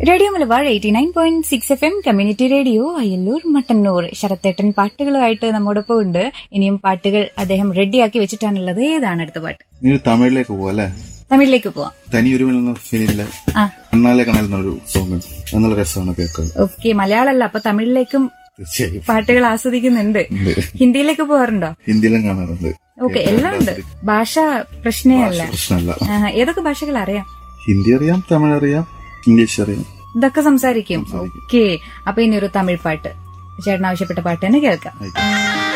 Radio Malabar eighty nine point six F M community radio Ayyallur Mattannur ശരത്തേട്ടൻ പാട്ടുകളുമായിട്ട് നമ്മോടൊപ്പം ഉണ്ട് ഇനിയും പാട്ടുകൾ അദ്ദേഹം റെഡിയാക്കി വെച്ചിട്ടാണുള്ളത് ഏതാണ് അടുത്ത പാട്ട് ഇനി തമിഴിലേക്ക് പോവാ അല്ലെ തമിഴിലേക്ക് പോവാം തനി ഒരു എന്ന ഫിലിമിലെ ആ കണ്ണാലെ കണ്ണൽ എന്നൊരു സോങ് അത് നല്ല രസമാണ് കേൾക്കാൻ ഓക്കെ മലയാളമല്ല അപ്പൊ തമിഴിലേക്കും തീർച്ചയായും പാട്ടുകൾ ആസ്വദിക്കുന്നുണ്ട് ഉണ്ട്. ഹിന്ദിയിലേക്ക് പോകാറുണ്ടോ ഹിന്ദിയിലും കാണാറുണ്ട് ഓക്കെ എല്ലാം ഉണ്ട് ഭാഷ പ്രശ്നേ അല്ല പ്രശ്നമല്ല ആ, ഏതൊക്കെ ഭാഷകൾ അറിയാം ഹിന്ദി അറിയാം തമിഴ് അറിയാം ഇംഗ്ലീഷ് അറിയാം ഇതൊക്കെ സംസാരിക്കും ഓക്കെ അപ്പൊ ഇനി ഒരു തമിഴ് പാട്ട് ചേട്ടൻ ആവശ്യപ്പെട്ട പാട്ട് തന്നെ കേൾക്കാം ആയിക്കോട്ടെ.